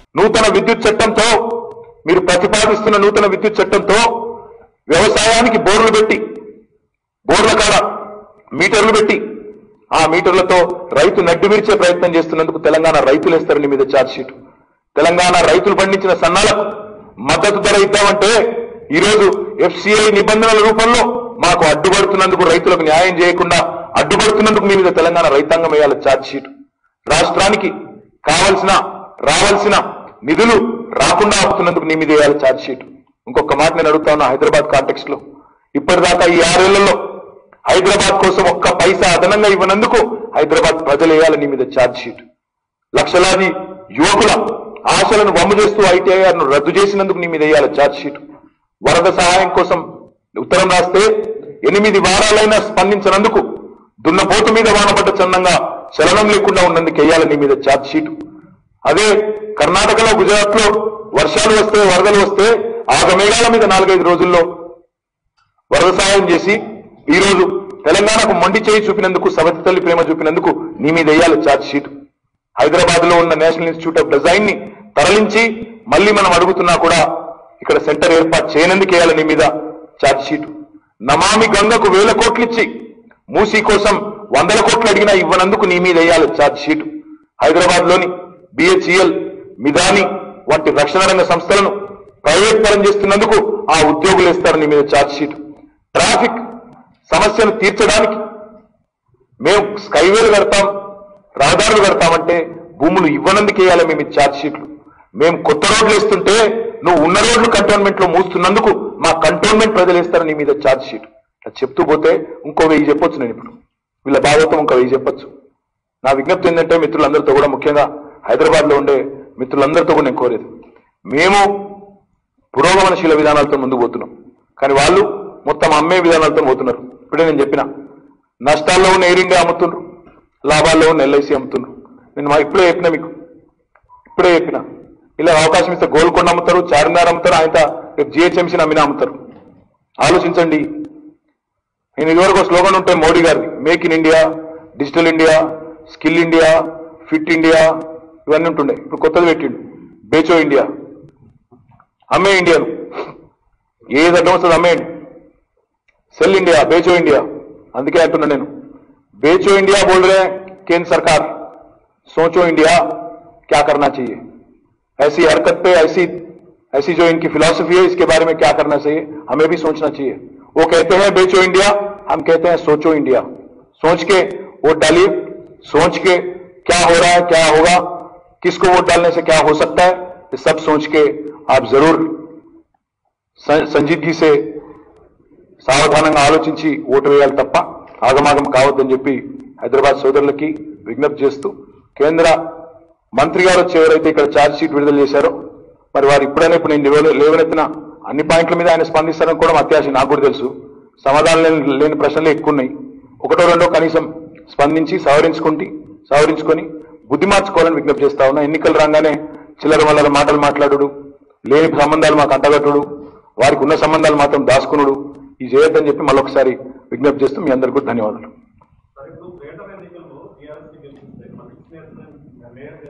నూతన విద్యుత్ చట్టంతో మీరు ప్రతిపాదిస్తున్న నూతన విద్యుత్ చట్టంతో వ్యవసాయానికి బోర్లు పెట్టి బోర్ల కాడ మీటర్లు పెట్టి ఆ మీటర్లతో రైతు నడ్డి విరిచే ప్రయత్నం చేస్తున్నందుకు తెలంగాణ రైతులు వేస్తారు నీ మీద ఛార్జ్ షీట్ తెలంగాణ రైతులు పండించిన సన్నాలకు మద్దతు ధర ఇద్దామంటే ఈరోజు ఎఫ్సిఐ నిబంధనల రూపంలో మాకు అడ్డుపడుతున్నందుకు రైతులకు న్యాయం చేయకుండా అడ్డుపడుతున్నందుకు మీ మీద తెలంగాణ రైతాంగం వేయాలి ఛార్జ్ షీట్ రాష్ట్రానికి కావలసిన రావాల్సిన నిధులు రాకుండా ఆపుతున్నందుకు నీ మీద వేయాలి ఛార్జ్ షీట్ ఇంకొక మాట నేను అడుగుతా ఉన్నా హైదరాబాద్ కాంటెక్స్ట్ లో ఇప్పటిదాకా ఈ ఆరేళ్లలో హైదరాబాద్ కోసం ఒక్క పైసా అదనంగా ఇవ్వనందుకు హైదరాబాద్ ప్రజలు వేయాలి నీ మీద ఛార్జ్ షీట్ లక్షలాది యువకుల ఆశలను వమ్ము చేస్తూ ఐటీఐఆర్ ను రద్దు చేసినందుకు నీ మీద వేయాలి ఛార్జ్ షీట్ వరద సహాయం కోసం ఉత్తరం రాస్తే ఎనిమిది వారాలైనా స్పందించినందుకు దున్నపోతు మీద వానపడ్డ చందంగా చలనం లేకుండా ఉన్నందుకు వేయాలి నీ మీద ఛార్జ్ షీట్ అదే కర్ణాటకలో గుజరాత్ లో వర్షాలు వస్తే వరదలు వస్తే ఆగమేఘాల మీద నాలుగైదు రోజుల్లో వరద సహాయం చేసి ఈ రోజు తెలంగాణకు మొండి చేయి చూపినందుకు సవతి తల్లి ప్రేమ చూపినందుకు నీ మీద వేయాలి ఛార్జ్ షీట్ హైదరాబాద్ లో ఉన్న నేషనల్ ఇన్స్టిట్యూట్ ఆఫ్ డిజైన్ ని తరలించి మళ్ళీ మనం అడుగుతున్నా కూడా ఇక్కడ సెంటర్ ఏర్పాటు చేయనందుకు వేయాలి నీ మీద ఛార్జ్ షీట్ నమామి గంగకు వేల కోట్లు ఇచ్చి మూసీ కోసం వందల కోట్లు అడిగినా ఇవ్వనందుకు నీ మీద వేయాలి ఛార్జ్ షీట్ హైదరాబాద్ లోని బిహెచ్ఈఎల్ మిదాని వంటి రక్షణ రంగ సంస్థలను ప్రైవేట్ పరం చేస్తున్నందుకు ఆ ఉద్యోగులు వేస్తారు నీ మీద ఛార్జ్ షీట్ ట్రాఫిక్ సమస్యను తీర్చడానికి మేము స్కైవేలు కడతాం రహదారులు కడతామంటే భూములు ఇవ్వనందుకు వేయాలి మేము ఈ ఛార్జ్ షీట్లు మేము కొత్త రోడ్లు వేస్తుంటే నువ్వు ఉన్న రోడ్లు కంటోన్మెంట్ లో మూస్తున్నందుకు మా కంటోన్మెంట్ ప్రజలు వేస్తారు నీ మీద ఛార్జ్ షీట్ అది చెప్తూ పోతే ఇంకో వెయ్యి చెప్పొచ్చు నేను ఇప్పుడు వీళ్ళ భాగవతం ఇంకో వెయ్యి చెప్పొచ్చు నా విజ్ఞప్తి ఏంటంటే మిత్రులందరితో కూడా ముఖ్యంగా హైదరాబాద్ లో ఉండే మిత్రులందరితో కూడా నేను కోరేది మేము పురోగమనశీల విధానాలతో ముందుకు పోతున్నాం కానీ వాళ్ళు మొత్తం అమ్మే విధానాలతో పోతున్నారు ఇప్పుడే నేను చెప్పిన నష్టాల్లో ఉన్న ఎయిర్ ఇండియా అమ్ముతున్నారు లాభాల్లో ఉన్న ఎల్ఐసి అమ్ముతున్నారు నేను మా- ఇప్పుడే చెప్పిన మీకు ఇప్పుడే చెప్పిన ఇలా అవకాశం ఇస్తే గోల్కొండ అమ్ముతారు చార్మినార్ అమ్ముతారు ఆయన రేపు జిహెచ్ఎంసీని అమ్మినా అమ్ముతారు ఆలోచించండి నేను ఇదివరకు ఒక స్లోగన్ ఉంటే మోడీ గారిది make in India digital India skill India fit India ఇవన్నీ ఉంటుండే ఇప్పుడు కొత్తది పెట్టిండు బేచో ఇండియా అమ్మే ఇండియాను ఏది అడ్డం వస్తుంది అమ్మేయండి సెల్ ఇండియా बेचो इंडिया అందుకే అంటున్నా నేను बेचो इंडिया बोल रहे हैं केंद्र सरकार सोचो इंडिया क्या करना चाहिए ऐसी हरकत पे ऐसी ऐसी जो इनकी फिलॉसफी है इसके बारे में क्या करना चाहिए हमें भी सोचना चाहिए वो कहते हैं बेचो इंडिया हम कहते हैं सोचो इंडिया सोच के वोट डालिए सोच के क्या हो रहा है क्या होगा किसको वोट डालने से क्या हो सकता है ये सब सोच के आप जरूर सं- संजीदगी से సావధానంగా ఆలోచించి ఓటు వేయాలి తప్ప ఆగమాగం కావద్దని చెప్పి హైదరాబాద్ సోదరులకి విజ్ఞప్తి చేస్తూ కేంద్ర మంత్రి గారు వచ్చి ఎవరైతే ఇక్కడ ఛార్జ్ షీట్ విడుదల చేశారో మరి వారు ఇప్పుడైనా ఇప్పుడు నేను లేవ- లేవనెత్తిన అన్ని పాయింట్ల మీద ఆయన స్పందిస్తారని కూడా అత్యాశ నాకు కూడా తెలుసు సమాధానం లేని లేని ప్రశ్నలే ఎక్కువ ఉన్నాయి ఒకటో రెండో కనీసం స్పందించి సవరించుకుంటే సవరించుకొని బుద్ధి మార్చుకోవాలని విజ్ఞప్తి చేస్తా ఉన్నా ఎన్నికలు రాగానే చిల్లర వల్లర మాటలు మాట్లాడుడు లేని సంబంధాలు మాకు అంటగట్టుడు వారికి ఉన్న సంబంధాలు మాత్రం దాచుకునుడు ఇది చేయొద్దని చెప్పి మళ్ళొకసారి విజ్ఞప్తి చేస్తూ మీ అందరికీ కూడా ధన్యవాదాలు మరి ఇప్పుడు గ్రేటర్ ఎన్నికల్లో టీఆర్ఎస్ గెలిచింది మన ఇచ్చిన మేయర్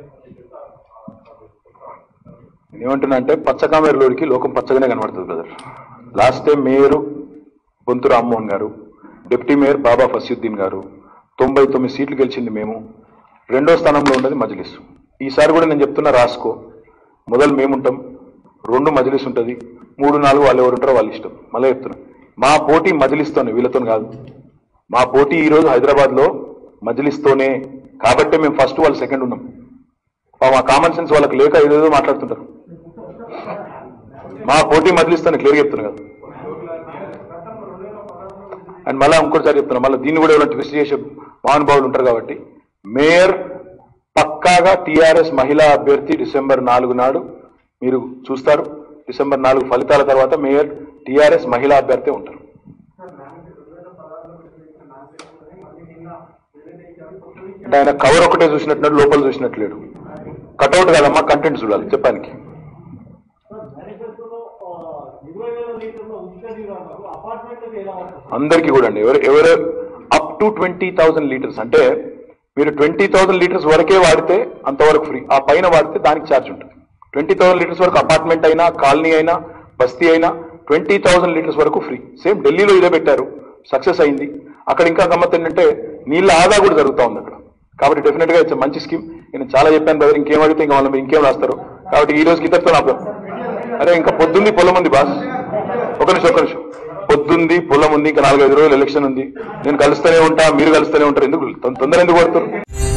నేను ఏమంటున్నా అంటే పచ్చకామెరలోడికి లోకం పచ్చగానే కనబడుతుంది brother last time mayor Bonthu Rammohan గారు డిప్యూటీ మేయర్ బాబా ఫసీద్దీన్ గారు తొంభై తొమ్మిది సీట్లు గెలిచింది మేము రెండో స్థానంలో ఉన్నది మజ్లిస్ ఈసారి కూడా నేను చెప్తున్నా రాసుకో మొదలు మేముంటాం రెండు మజ్లిస్ ఉంటుంది మూడు నాలుగు వాళ్ళు ఎవరు ఉంటారో వాళ్ళ ఇష్టం మళ్ళీ చెప్తున్నా మా పోటీ మజ్లిస్తోనే వీళ్ళతో కాదు మా పోటీ ఈరోజు హైదరాబాద్లో మజ్లిస్తోనే కాబట్టే మేము ఫస్ట్ వాళ్ళు సెకండ్ ఉన్నాం మా కామన్ సెన్స్ వాళ్ళకి లేక ఏదేదో మాట్లాడుతుంటారు మా పోటీ మదిలిస్తాను క్లియర్ చెప్తున్నా కదా అండ్ మళ్ళీ ఇంకోటిసారి చెప్తున్నా మళ్ళీ దీన్ని కూడా ఎవరైనా ట్విస్ట్ చేసే మహానుభావులు ఉంటారు కాబట్టి మేయర్ పక్కాగా టీఆర్ఎస్ మహిళా అభ్యర్థి డిసెంబర్ నాలుగు నాడు మీరు చూస్తారు డిసెంబర్ నాలుగు ఫలితాల తర్వాత మేయర్ టీఆర్ఎస్ మహిళా అభ్యర్థి ఉంటారు అంటే ఆయన కవర్ ఒకటే చూసినట్టు లోపల చూసినట్టు లేడు కట్అవుట్ కాదమ్మా కంటెంట్ చూడాలి చెప్పడానికి మేనిఫెస్టోలో ఇరవై వేల లీటర్ల ఉచిత నీరు అన్నారు అపార్ట్మెంట్లకు ఎలా ఉంటుంది అందరికీ కూడా అండి ఎవరు ఎవరు up to twenty thousand litres అంటే మీరు ట్వంటీ థౌసండ్ లీటర్స్ వరకే వాడితే అంతవరకు ఫ్రీ ఆ పైన వాడితే దానికి ఛార్జ్ ఉంటుంది ట్వంటీ థౌసండ్ లీటర్స్ వరకు అపార్ట్మెంట్ అయినా కాలనీ అయినా బస్తీ అయినా ట్వంటీ థౌసండ్ లీటర్స్ వరకు ఫ్రీ సేమ్ ఢిల్లీలో ఇదే పెట్టారు సక్సెస్ అయింది అక్కడ ఇంకా గమ్మత్ ఏంటంటే నీళ్ళ ఆదా కూడా జరుగుతూ ఉంది అక్కడ కాబట్టి డెఫినెట్ గా ఇట్స్ మంచి స్కీమ్ నేను చాలా చెప్పాను బ్రదర్ ఇంకేం అడిగితే ఇంకా వాళ్ళు ఇంకేం రాస్తారు కాబట్టి ఈ రోజుకి ఇద్దరితో నా అరే ఇంకా పొద్దుంది పొలం ఉంది బాస్ ఒక నిమిషం ఒక నిమిషం పొద్దుంది పొలం ఉంది ఇంకా నాలుగైదు రోజులు ఎలక్షన్ ఉంది నేను కలుస్తూనే ఉంటా మీరు కలుస్తూనే ఉంటారు ఎందుకు తొందర ఎందుకు పడుతున్నారు